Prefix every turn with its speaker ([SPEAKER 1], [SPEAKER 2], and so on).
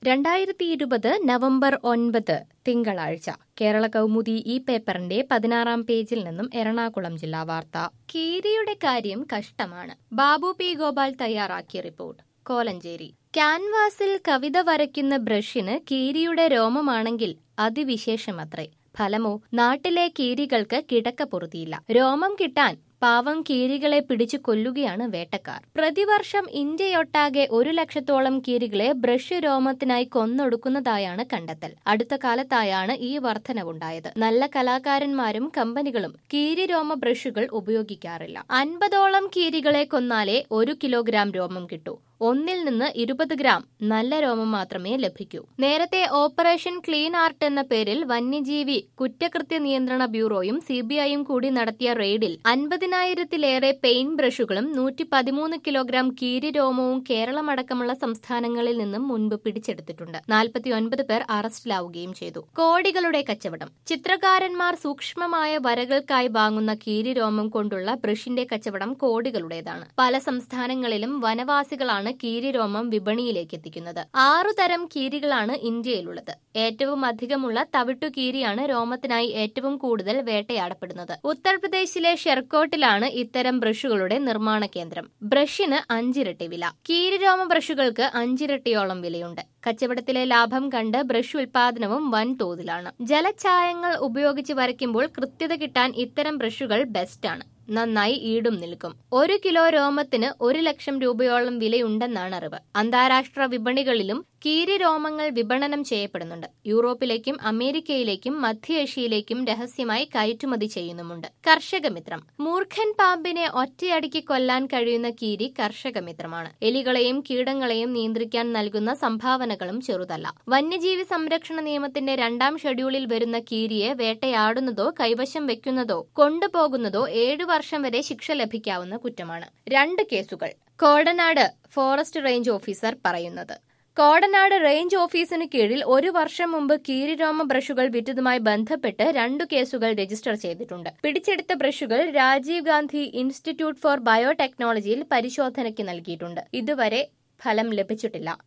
[SPEAKER 1] രണ്ടായിരത്തി ഇരുപത് നവംബർ ഒൻപത് തിങ്കളാഴ്ച കേരള കൗമുദി ഈ പേപ്പറിന്റെ പതിനാറാം പേജിൽ നിന്നും എറണാകുളം ജില്ലാ വാർത്ത കീരിയുടെ കാര്യം കഷ്ടമാണ് ബാബു പി ഗോപാൽ തയ്യാറാക്കിയ റിപ്പോർട്ട് കോലഞ്ചേരി ക്യാൻവാസിൽ കവിത വരയ്ക്കുന്ന ബ്രഷിന് കീരിയുടെ രോമമാണെങ്കിൽ അതിവിശേഷമത്രേ ഫലമോ നാട്ടിലെ കീരികൾക്ക് കിടക്ക പൊറുതിയില്ല രോമം കിട്ടാൻ പാവം കീരികളെ പിടിച്ചു കൊല്ലുകയാണ് വേട്ടക്കാർ പ്രതിവർഷം ഇന്ത്യയൊട്ടാകെ ഒരു ലക്ഷത്തോളം കീരികളെ ബ്രഷ് രോമത്തിനായി കൊന്നൊടുക്കുന്നതായാണ് കണ്ടെത്തൽ അടുത്ത കാലത്തായാണ് ഈ വർധനവുണ്ടായത് നല്ല കലാകാരന്മാരും കമ്പനികളും കീരി രോമ ബ്രഷുകൾ ഉപയോഗിക്കാറില്ല അൻപതോളം കീരികളെ കൊന്നാലേ ഒരു കിലോഗ്രാം രോമം കിട്ടൂ ഒന്നിൽ നിന്ന് ഇരുപത് ഗ്രാം നല്ല രോമം മാത്രമേ ലഭിക്കൂ നേരത്തെ ഓപ്പറേഷൻ ക്ലീൻ ആർട്ട് എന്ന പേരിൽ വന്യജീവി കുറ്റകൃത്യ നിയന്ത്രണ ബ്യൂറോയും സിബിഐയും കൂടി നടത്തിയ റെയ്ഡിൽ അൻപതിനായിരത്തിലേറെ പെയിന്റ് ബ്രഷുകളും നൂറ്റി പതിമൂന്ന് കിലോഗ്രാം കീരി രോമവും കേരളമടക്കമുള്ള സംസ്ഥാനങ്ങളിൽ നിന്നും മുൻപ് പിടിച്ചെടുത്തിട്ടുണ്ട് നാൽപ്പത്തിയൊൻപത് പേർ അറസ്റ്റിലാവുകയും ചെയ്തു കോടികളുടെ കച്ചവടം ചിത്രകാരന്മാർ സൂക്ഷ്മമായ വരകൾക്കായി വാങ്ങുന്ന കീരി രോമം കൊണ്ടുള്ള ബ്രഷിന്റെ കച്ചവടം കോടികളുടേതാണ് പല സംസ്ഥാനങ്ങളിലും വനവാസികളാണ് ആണ് കീരിരോമം വിപണിയിലേക്ക് എത്തിക്കുന്നത് ആറു തരം കീരികളാണ് ഇന്ത്യയിലുള്ളത് ഏറ്റവും അധികമുള്ള തവിട്ടു കീരിയാണ് രോമത്തിനായി ഏറ്റവും കൂടുതൽ വേട്ടയാടപ്പെടുന്നത് ഉത്തർപ്രദേശിലെ ഷെർക്കോട്ടിലാണ് ഇത്തരം ബ്രഷുകളുടെ നിർമ്മാണ കേന്ദ്രം ബ്രഷിന് അഞ്ചിരട്ടി വില കീരിരോമ ബ്രഷുകൾക്ക് അഞ്ചിരട്ടിയോളം വിലയുണ്ട് കച്ചവടത്തിലെ ലാഭം കണ്ട് ബ്രഷ് ഉൽപാദനവും വൻതോതിലാണ് ജലഛായങ്ങൾ ഉപയോഗിച്ച് വരയ്ക്കുമ്പോൾ കൃത്യത കിട്ടാൻ ഇത്തരം ബ്രഷുകൾ ബെസ്റ്റാണ് നന്നായി ഈടും നിൽക്കും ഒരു കിലോ രോമത്തിന് ഒരു ലക്ഷം രൂപയോളം വിലയുണ്ടെന്നാണ് അറിവ് അന്താരാഷ്ട്ര വിപണികളിലും കീരി രോമങ്ങൾ വിപണനം ചെയ്യപ്പെടുന്നുണ്ട് യൂറോപ്പിലേക്കും അമേരിക്കയിലേക്കും മധ്യേഷ്യയിലേക്കും രഹസ്യമായി കയറ്റുമതി ചെയ്യുന്നുമുണ്ട് കർഷകമിത്രം മൂർഖൻ പാമ്പിനെ ഒറ്റയടിക്ക് കൊല്ലാൻ കഴിയുന്ന കീരി കർഷകമിത്രമാണ് എലികളെയും കീടങ്ങളെയും നിയന്ത്രിക്കാൻ നൽകുന്ന സംഭാവനകളും ചെറുതല്ല വന്യജീവി സംരക്ഷണ നിയമത്തിന്റെ രണ്ടാം ഷെഡ്യൂളിൽ വരുന്ന കീരിയെ വേട്ടയാടുന്നതോ കൈവശം വെക്കുന്നതോ കൊണ്ടുപോകുന്നതോ ഏഴു വർഷം വരെ ശിക്ഷ ലഭിക്കാവുന്ന കുറ്റമാണ് രണ്ട് കേസുകൾ കോടനാട് ഫോറസ്റ്റ് റേഞ്ച് ഓഫീസർ പറയുന്നത് കോടനാട് റേഞ്ച് ഓഫീസിന് കീഴിൽ ഒരു വർഷം മുമ്പ് കീരിരോമ ബ്രഷുകൾ വിറ്റതുമായി ബന്ധപ്പെട്ട് രണ്ടു കേസുകൾ രജിസ്റ്റർ ചെയ്തിട്ടുണ്ട് പിടിച്ചെടുത്ത ബ്രഷുകൾ രാജീവ് ഗാന്ധി ഇൻസ്റ്റിറ്റ്യൂട്ട് ഫോർ ബയോടെക്നോളജിയിൽ പരിശോധനയ്ക്ക് നൽകിയിട്ടുണ്ട് ഇതുവരെ ഫലം ലഭിച്ചിട്ടില്ല